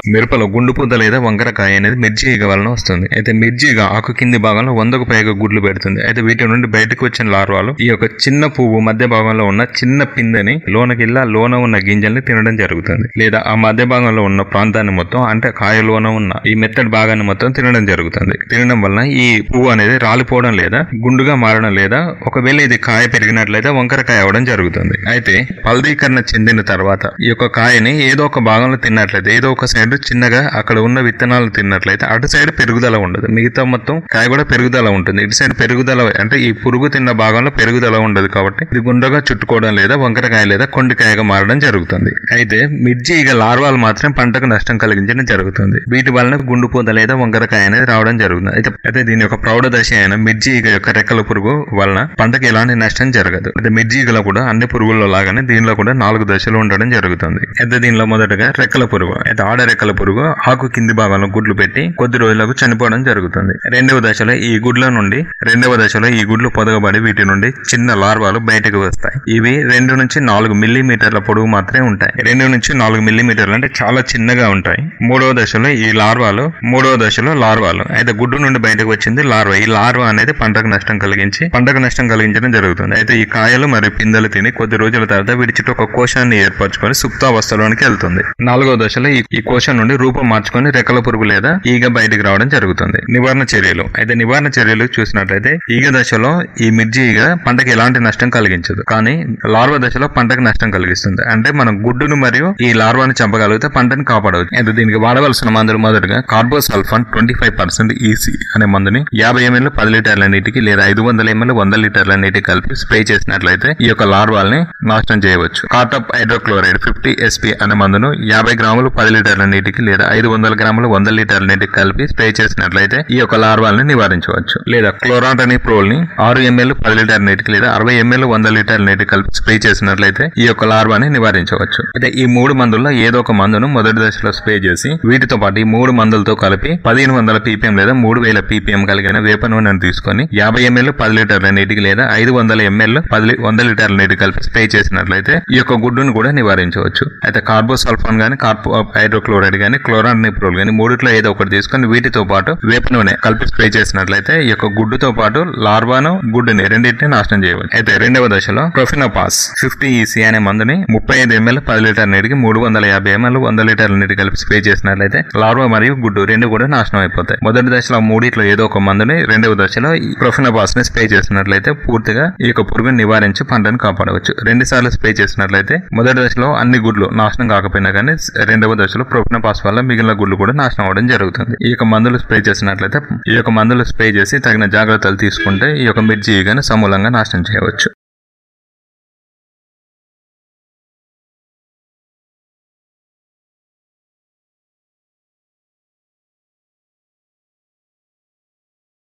మిరపలో గుండు పూత లేదా వంకరకాయ అనేది మిర్చి ఈగ వలన వస్తుంది అయితే మిర్చి ఈగ ఆకు కింది భాగంలో వందకు పైగా గుడ్లు పెడుతుంది అయితే వీటి నుండి బయటకు వచ్చిన లార్వాలు ఈ యొక్క చిన్న పువ్వు మధ్య భాగంలో ఉన్న చిన్న పిందెని లోనకిల్లా లోన ఉన్న గింజల్ని తినడం జరుగుతుంది లేదా ఆ మధ్య భాగంలో ఉన్న ప్రాంతాన్ని మొత్తం అంటే కాయలోన ఉన్న ఈ మెత్తడి భాగాన్ని మొత్తం తినడం జరుగుతుంది తినడం వలన ఈ పువ్వు అనేది రాలిపోవడం లేదా గుండుగా మారడం లేదా ఒకవేళ ఇది కాయ పెరిగినట్లయితే వంకరకాయ అవ్వడం జరుగుతుంది అయితే ఫలదీకరణ చెందిన తర్వాత ఈ యొక్క కాయని ఏదో ఒక భాగంలో తిన్నట్లయితే ఏదో ఒక సైడ్ చిన్నగా అక్కడ ఉన్న విత్తనాలు తిన్నట్లయితే అటు సైడ్ పెరుగుదల ఉండదు మిగతా మొత్తం కాయ కూడా పెరుగుదల ఉంటుంది ఇటు సైడ్ పెరుగుదల అంటే ఈ పురుగు తిన్న భాగంలో పెరుగుదల ఉండదు కాబట్టి ఇది గుండ్రగా చుట్టుకోవడం లేదా వంకరకాయ లేదా కొండికాయగా మారడం జరుగుతుంది అయితే మిర్చి ఇక లార్వాలు మాత్రం పంటకు నష్టం కలిగించడం జరుగుతుంది వీటి వలన గుండుపూత లేదా వంకరకాయ అనేది రావడం జరుగుతుంది అయితే అయితే దీని యొక్క ప్రౌఢ దశ అయిన మిర్చి ఈగ యొక్క రెక్కల పురుగు వలన పంటకు ఎలాంటి నష్టం జరగదు అయితే మిర్చి ఈగలో కూడా అన్ని పురుగుల్లో లాగానే దీనిలో కూడా నాలుగు దశలు ఉండడం జరుగుతుంది అయితే దీనిలో మొదటగా రెక్కల పురుగు అయితే ఆడ రెక్కల పురుగు ఆకు కింది భాగంలో గుడ్లు పెట్టి కొద్ది రోజులకు చనిపోవడం జరుగుతుంది రెండవ దశలో ఈ గుడ్ల నుండి రెండవ దశలో ఈ గుడ్లు పొదగబడి వీటి నుండి చిన్న లార్వాలు బయటకు వస్తాయి ఇవి రెండు నుంచి నాలుగు మిల్లీమీటర్ల పొడవు మాత్రమే ఉంటాయి రెండు నుంచి నాలుగు మిల్లీమీటర్లు అంటే చాలా చిన్నగా ఉంటాయి మూడవ దశలో ఈ లార్వాలు మూడవ దశలో లార్వాలు అయితే గుడ్డు నుండి బయటకు వచ్చింది లార్వా ఈ లార్వా అనేది పంటకు నష్టం కలిగించి పంటకు నష్టం కలిగించడం జరుగుతుంది అయితే ఈ కాయలు మరియు పిందెలు తిని కొద్ది రోజుల తర్వాత వీటి చుట్టూ ఒక కోశాన్ని ఏర్పరచుకొని సుప్తావస్థలోనికి వెళ్తుంది నాలుగవ దశలో ఈ- ఈ కోశం నుండి రూపం మార్చుకొని రెక్కల పురుగు లేదా ఈగ బయటికి రావడం జరుగుతుంది నివారణ చర్యలు అయితే నివారణ చర్యలు చూసినట్లయితే ఈగ దశలో ఈ మిర్చి ఈగ పంటకి ఎలాంటి నష్టం కలిగించదు కానీ లార్వా దశలో పంటకు నష్టం కలిగిస్తుంది అంటే మనం గుడ్డును మరియు ఈ లార్వాని చంపగలిగితే పంటని కాపాడవచ్చు అయితే దీనికి వాడవలసిన మందులు మొదటగా carbosulfan twenty five percent EC అనే మందుని యాభై ఎంఎల్ పది లీటర్ల నీటికి లేదా ఐదు వందల ఎంఎల్ వంద లీటర్ల నీటికి కలిపి స్ప్రే చేసినట్లయితే ఈ యొక్క లార్వాల్ని నాశనం చేయవచ్చు కార్టప్ హైడ్రోక్లోరైడ్ ఫిఫ్టీ ఎస్పీ అనే మందును యాభై గ్రాములు పది లీటర్ల నీటికి లేదా ఐదు వందల గ్రాములు వంద లీటర్ల నీటికి కలిపి స్ప్రే చేసినట్లయితే ఈ యొక్క లార్వాల్ని నివారించవచ్చు లేదా క్లోరాటనీ ప్రోల్ ని ఆరు ఎంఎల్ పది లీటర్ నీటికి లేదా అరవై ఎంఎల్ వంద లీటర్ల నీటికి కలిపి స్ప్రే చేసినట్లయితే ఈ యొక్క లార్వాని నివారించవచ్చు అయితే ఈ మూడు మందుల్లో ఏదో ఒక మందును మొదటి దశలో స్ప్రే చేసి వీటితో పాటు ఈ మూడు మందులతో కలిపి పదిహేను వందల పీపీఎం లేదా మూడు వేల పీపీఎం కలిగిన వేప నూనెను తీసుకొని యాభై ఎంఎల్ పది లీటర్ల నీటికి లేదా ఐదు వందల ఎంఎల్ పది లీ- వంద లీటర్ల నీటికి కలిపి స్ప్రే చేసినట్లయితే ఈ యొక్క గుడ్డును కూడా నివారించవచ్చు అయితే కార్బోసల్ఫాన్ గానీ కార్బో హైడ్రోక్లోరైడ్ గానీ క్లోరాన్ నిప్రోల్ గానీ మూడిట్లో ఏదో ఒకటి తీసుకొని వీటితో పాటు వేప నూనె కలిపి స్ప్రే చేసినట్లయితే ఈ యొక్క గుడ్డుతో పాటు లార్వాను గుడ్డుని రెండింటిని నాశనం చేయవచ్చు అయితే రెండవ దశలో ప్రొఫినోపాస్ ఫిఫ్టీ ఈసీ అనే మందుని ముప్పై ఐదు ఎంఎల్ పది లీటర్ నీటికి మూడు వందల యాభై ఎంఎల్ వంద లీటర్ల నీటి కలిపి స్ప్రే చేసినట్లయితే లార్వా మరియు గుడ్డు రెండు కూడా నాశనం అయిపోతాయి మొదటి దశలో మూడిట్లో ఏదో ఒక మందుని రెండవ దశలో ఈ ప్రొఫినోపాస్ ని స్ప్రే చేసినట్లయితే పూర్తిగా ఈ యొక్క పురుగుని నివారించి పంటను కాపాడవచ్చు రెండు సార్లు స్ప్రే చేసినట్లయితే మొదటి దశలో అన్ని గుడ్లు నాశనం కాకపోయినా కానీ రెండవ దశలో ప్రొఫినోపాస్ వల్ల మిగిలిన గుడ్లు కూడా నాశనం అవ్వడం జరుగుతుంది ఈ యొక్క మందులు స్ప్రే చేసినట్లయితే ఈ యొక్క మందులు స్ప్రే చేసి తగిన జాగ్రత్తలు తీసుకుంటే ఈ యొక్క మిర్చి ఈగను సమూలంగా నాశనం చేయవచ్చు